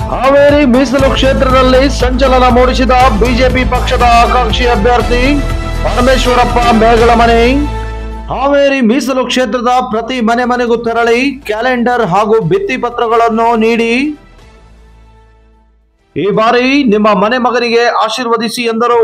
ಹಾವೇರಿ ಮೀಸಲು ಕ್ಷೇತ್ರದಲ್ಲಿ ಸಂಚಲನ ಮೂಡಿಸಿದ ಬಿಜೆಪಿ ಪಕ್ಷದ ಆಕಾಂಕ್ಷಿ ಅಭ್ಯರ್ಥಿ ಪರಮೇಶ್ವರಪ್ಪ ಮೇಗಳಮನೆ ಹಾವೇರಿ ಮೀಸಲು ಕ್ಷೇತ್ರದ ಪ್ರತಿ ಮನೆ ಮನೆಗೂ ತೆರಳಿ ಕ್ಯಾಲೆಂಡರ್ ಹಾಗೂ ಭಿತ್ತಿ ಪತ್ರಗಳನ್ನು ನೀಡಿ ಈ ಬಾರಿ ನಿಮ್ಮ ಮನೆ ಮಗನಿಗೆ ಆಶೀರ್ವದಿಸಿ ಎಂದರು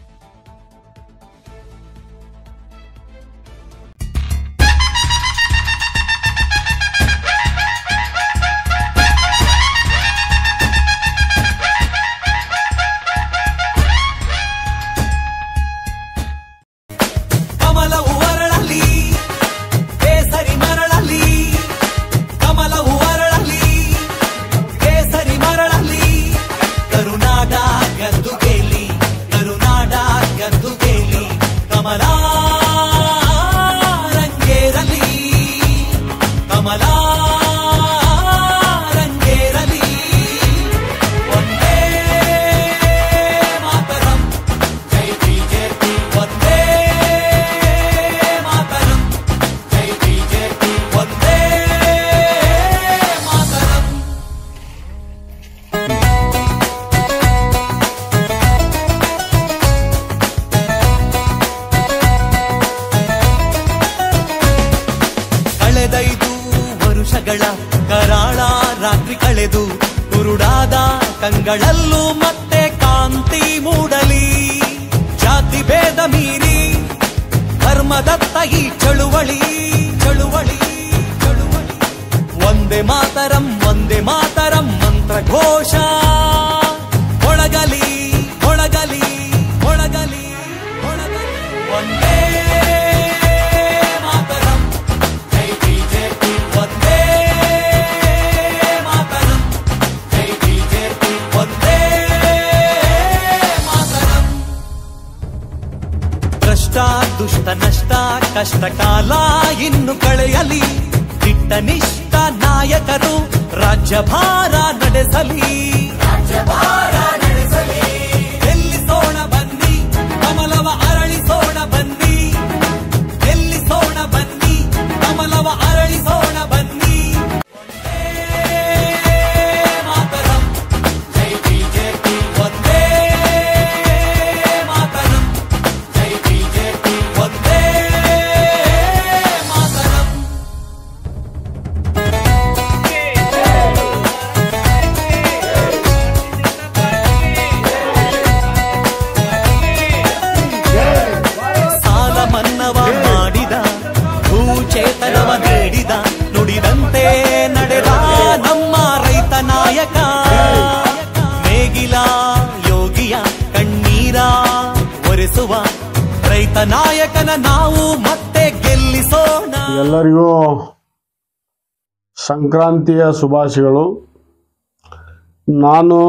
ಕಮಲವು ಅರಳಲಿ ಕೇಸರಿ ಮರಳಲಿ ಕಮಲವು ಅರಳಲಿ ಕೇಸರಿ ಮರಳಲಿ ಕರುನಾಡ ಗದ್ದು ಕೇಲಿ ಕರುನಾಡ ಗದ್ದು ಕೇಲಿ ಕಮಲ ರಂಗೇರಲಿ ಕಮಲ ರಂಗೇರಲಿ ಒಂದೇ ಮಾತರಂ ಜೈ ಬಿಜೆಪಿ ಒಂದೇ ಮಾತರಂ ಜೈ ಬಿಜೆಪಿ ಒಂದೇ ಮಾತರಂ ಕಳೆದೈದು ವರುಷಗಳ ಕರಾಳ ರಾತ್ರಿ ಕಳೆದು ಕುರುಡಾದ ಕಂಗಳಲ್ಲೂ ಮತ್ತೆ ಕಾಂತಿ ಮೂಡಲಿ ಜಾತಿ ಭೇದ ಮೀರಿ ಧರ್ಮದತ್ತ ಈ ಚಳುವಳಿ ಚಳುವಳಿ ಚಳುವಳಿ ಒಂದೇ ಮಾತರಂ ಒಂದೇ ಮಾತರಂ ಮಂತ್ರ ಘೋಷ ಒಳಗಲಿ ಒಳಗಲಿ ಒಳಗಲಿ ಒಳಗಲಿ ಒಂದೇ ಮಾತರಂ ಜೈ ಬಿಜೆಪಿ ಒಂದೇ ಮಾತರಂ ಜೈ ಬಿಜೆಪಿ ಒಂದೇ ಮಾತರಂ ಭ್ರಷ್ಟ ದುಷ್ಟ ನಷ್ಟ ಕಷ್ಟ ಕಾಲ ಇನ್ನು ಕಳೆಯಲಿ ದಿಟ್ಟ ನಿಷ್ಠ ನಾಯಕರು ರಾಜ್ಯಭಾರ ನಡೆಸಲಿ ರಾಜ್ಯಭಾರ ನಡೆಸಲಿ ಗೆಲ್ಲಿಸೋಣ ಬನ್ನಿ ಕಮಲವ ಅರಳಿಸೋಣ ಬನ್ನಿ ಗೆಲ್ಲಿಸೋಣ ಬನ್ನಿ ಕಮಲವ ಅರಳಿಸೋಣ ಬನ್ನಿ ಒಂದೇ ಮಾತರಂ ಜೈ ಬಿಜೆಪಿ ಒಂದೇ ಮಾತರಂ ಜೈ ಬಿಜೆಪಿ ಒಂದೇ ಮಾತರಂ ಸಾಲ ಮನ್ನವ ಮಾಡಿದ ಭೂಚೇತನವ ನೀಡಿದ ನುಡಿದಂತೆ ನಡೆದ ನಮ್ಮ ರೈತ ನಾಯಕ ನೇಗಿಲ ಯೋಗಿಯ ಕಣ್ಣೀರ ಒರೆಸುವ ರೈತ ನಾಯಕನ ನಾವು ಮತ್ತೆ ಗೆಲ್ಲಿಸೋಣ ಎಲ್ಲರಿಗೂ ಸಂಕ್ರಾಂತಿಯ ಶುಭಾಶಯಗಳು ನಾನು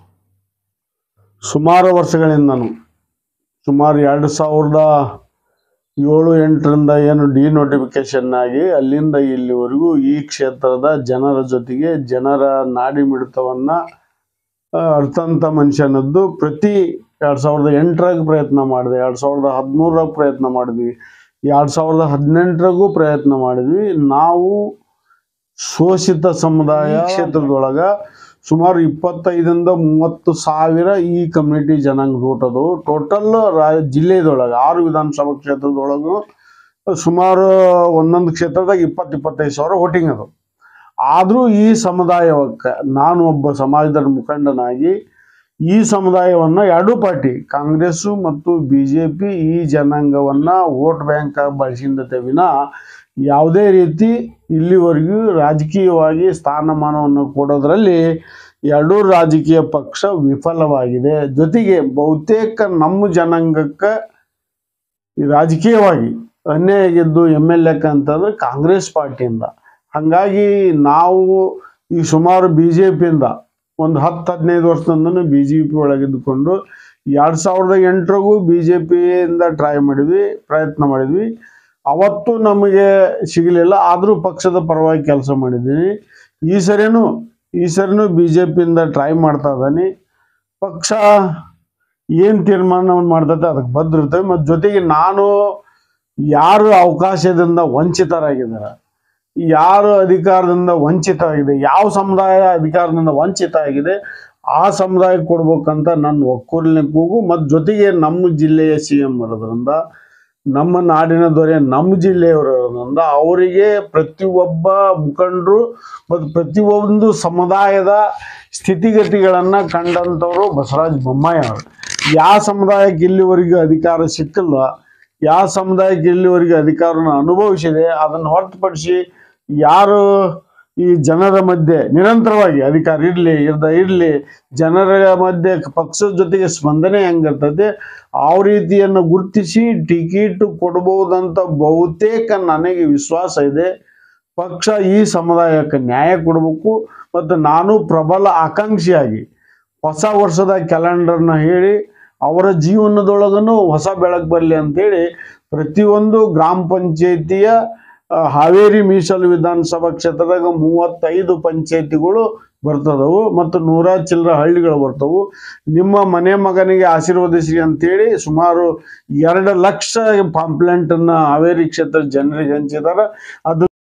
ಸುಮಾರು ವರ್ಷಗಳಿಂದನು ಸುಮಾರು ಎರಡು ಸಾವಿರದ ಏಳು ಎಂಟರಿಂದ ಏನು ಡಿ ನೋಟಿಫಿಕೇಶನ್ ಆಗಿ ಅಲ್ಲಿಂದ ಇಲ್ಲಿವರೆಗೂ ಈ ಕ್ಷೇತ್ರದ ಜನರ ಜೊತೆಗೆ ಜನರ ನಾಡಿ ಮಿಡಿತವನ್ನು ಅರ್ಥಂತ ಮನುಷ್ಯನದ್ದು ಪ್ರತಿ ಎರಡು ಸಾವಿರದ ಎಂಟರಾಗ ಪ್ರಯತ್ನ ಮಾಡಿದೆ ಎರಡು ಸಾವಿರದ ಹದಿಮೂರರಾಗ ಪ್ರಯತ್ನ ಮಾಡಿದ್ವಿ ಎರಡು ಸಾವಿರದ ಹದಿನೆಂಟರಾಗೂ ಪ್ರಯತ್ನ ಮಾಡಿದ್ವಿ ನಾವು ಶೋಷಿತ ಸಮುದಾಯ ಕ್ಷೇತ್ರದೊಳಗ ಸುಮಾರು ಇಪ್ಪತ್ತೈದರಿಂದ ಮೂವತ್ತು ಸಾವಿರ ಈ ಕಮ್ಯುನಿಟಿ ಜನಾಂಗ ಊಟದು ಟೋಟಲ್ ರಾ ಜಿಲ್ಲೆದೊಳಗೆ ಆರು ವಿಧಾನಸಭಾ ಕ್ಷೇತ್ರದೊಳಗು ಸುಮಾರು ಒಂದೊಂದು ಕ್ಷೇತ್ರದಾಗ ಇಪ್ಪತ್ತು ಇಪ್ಪತ್ತೈದು ಸಾವಿರ ವೋಟಿಂಗ್ ಅದು ಆದರೂ ಈ ಸಮುದಾಯಕ್ಕೆ ನಾನು ಒಬ್ಬ ಸಮಾಜದ ಮುಖಂಡನಾಗಿ ಈ ಸಮುದಾಯವನ್ನು ಎರಡೂ ಪಾರ್ಟಿ ಕಾಂಗ್ರೆಸ್ಸು ಮತ್ತು ಬಿ ಜೆ ಪಿ ಈ ಜನಾಂಗವನ್ನು ವೋಟ್ ಬ್ಯಾಂಕ್ ಬಳಸಿದ್ದತೆ ವಿನ ಯಾವುದೇ ರೀತಿ ಇಲ್ಲಿವರೆಗೂ ರಾಜಕೀಯವಾಗಿ ಸ್ಥಾನಮಾನವನ್ನು ಕೊಡೋದ್ರಲ್ಲಿ ಎರಡೂ ರಾಜಕೀಯ ಪಕ್ಷ ವಿಫಲವಾಗಿದೆ ಜೊತೆಗೆ ಬಹುತೇಕ ನಮ್ಮ ಜನಾಂಗಕ್ಕೆ ಈ ರಾಜಕೀಯವಾಗಿ ಅನ್ಯಾಯ ಆಗಿದ್ದು ಎಮ್ ಎಲ್ ಎಕ್ ಅಂತಂದ್ರೆ ಕಾಂಗ್ರೆಸ್ ಪಾರ್ಟಿಯಿಂದ ಹಾಗಾಗಿ ನಾವು ಈ ಸುಮಾರು ಬಿ ಜೆ ಪಿಯಿಂದ ಒಂದು ಹತ್ತು ಹದಿನೈದು ವರ್ಷದಿಂದನೂ ಬಿ ಜೆ ಪಿ ಒಳಗಿದ್ದುಕೊಂಡು ಎರಡು ಸಾವಿರದ ಎಂಟರಿಗೂ ಬಿ ಜೆ ಪಿಯಿಂದ ಟ್ರೈ ಮಾಡಿದ್ವಿ ಪ್ರಯತ್ನ ಮಾಡಿದ್ವಿ ಅವತ್ತು ನಮಗೆ ಸಿಗಲಿಲ್ಲ ಆದರೂ ಪಕ್ಷದ ಪರವಾಗಿ ಕೆಲಸ ಮಾಡಿದ್ದೀನಿ ಈ ಸರಿನೂ ಈ ಸರಿನೂ ಬಿ ಜೆ ಪಿಯಿಂದ ಟ್ರೈ ಮಾಡ್ತಾ ಇದ್ದಾನೆ ಪಕ್ಷ ಏನು ತೀರ್ಮಾನ ಮಾಡ್ತೈತೆ ಅದಕ್ಕೆ ಬದ್ರಿರ್ತೇವೆ ಮತ್ತು ಜೊತೆಗೆ ನಾನು ಯಾರು ಅವಕಾಶದಿಂದ ವಂಚಿತರಾಗಿದ್ದಾರೆ ಯಾರು ಅಧಿಕಾರದಿಂದ ವಂಚಿತ ಆಗಿದೆ ಯಾವ ಸಮುದಾಯ ಅಧಿಕಾರದಿಂದ ವಂಚಿತ ಆಗಿದೆ ಆ ಸಮುದಾಯಕ್ಕೆ ಕೊಡ್ಬೇಕಂತ ನನ್ನ ಒಕ್ಕೂಲಿನ ಕೂಗು ಮತ್ತು ಜೊತೆಗೆ ನಮ್ಮ ಜಿಲ್ಲೆಯ ಸಿ ಎಂ ಇರೋದ್ರಿಂದ ನಮ್ಮ ನಾಡಿನ ದೊರೆ ನಮ್ಮ ಜಿಲ್ಲೆಯವರಿಂದ ಅವರಿಗೆ ಪ್ರತಿಯೊಬ್ಬ ಮುಖಂಡರು ಮತ್ತು ಪ್ರತಿಯೊಂದು ಸಮುದಾಯದ ಸ್ಥಿತಿಗತಿಗಳನ್ನು ಕಂಡಂಥವ್ರು ಬಸವರಾಜ ಬೊಮ್ಮಾಯಿ ಅವರು ಯಾವ ಸಮುದಾಯಕ್ಕೆ ಇಲ್ಲಿವರೆಗೂ ಅಧಿಕಾರ ಸಿಕ್ಕಿಲ್ಲ ಯಾವ ಸಮುದಾಯಕ್ಕೆ ಇಲ್ಲಿವರೆಗೆ ಅಧಿಕಾರನ ಅನುಭವಿಸಿದೆ ಅದನ್ನು ಹೊರತುಪಡಿಸಿ ಯಾರು ಈ ಜನರ ಮಧ್ಯೆ ನಿರಂತರವಾಗಿ ಅಧಿಕಾರ ಇರಲಿ ಇರ್ದ ಇರಲಿ ಜನರ ಮಧ್ಯೆ ಪಕ್ಷದ ಜೊತೆಗೆ ಸ್ಪಂದನೆ ಹೆಂಗಿರ್ತದೆ ಆ ರೀತಿಯನ್ನು ಗುರುತಿಸಿ ಟಿಕೆಟ್ ಕೊಡ್ಬೋದಂತ ಬಹುತೇಕ ನನಗೆ ವಿಶ್ವಾಸ ಇದೆ ಪಕ್ಷ ಈ ಸಮುದಾಯಕ್ಕೆ ನ್ಯಾಯ ಕೊಡಬೇಕು ಮತ್ತು ನಾನು ಪ್ರಬಲ ಆಕಾಂಕ್ಷಿಯಾಗಿ ಹೊಸ ವರ್ಷದ ಕ್ಯಾಲೆಂಡರ್ನ ಹೇಳಿ ಅವರ ಜೀವನದೊಳಗನು ಹೊಸ ಬೆಳಕು ಬರಲಿ ಅಂತೇಳಿ ಪ್ರತಿಯೊಂದು ಗ್ರಾಮ ಪಂಚಾಯಿತಿಯ ಆ, ಹಾವೇರಿ ಮೀಸಲು ವಿಧಾನಸಭಾ ಕ್ಷೇತ್ರದಾಗ ಮೂವತ್ತೈದು ಪಂಚಾಯಿತಿಗಳು ಬರ್ತದವು ಮತ್ತು ನೂರ ಚಿಲ್ಲರ ಹಳ್ಳಿಗಳು ಬರ್ತವು ನಿಮ್ಮ ಮನೆ ಮಗನಿಗೆ ಆಶೀರ್ವದಿಸಿ ಅಂತೇಳಿ ಸುಮಾರು ಎರಡು ಲಕ್ಷ ಪಾಂಪ್ಲೆಂಟನ್ನು ಹಾವೇರಿ ಕ್ಷೇತ್ರದ ಜನರಿಗೆ ಹಂಚಿದ್ದಾರೆ ಅದು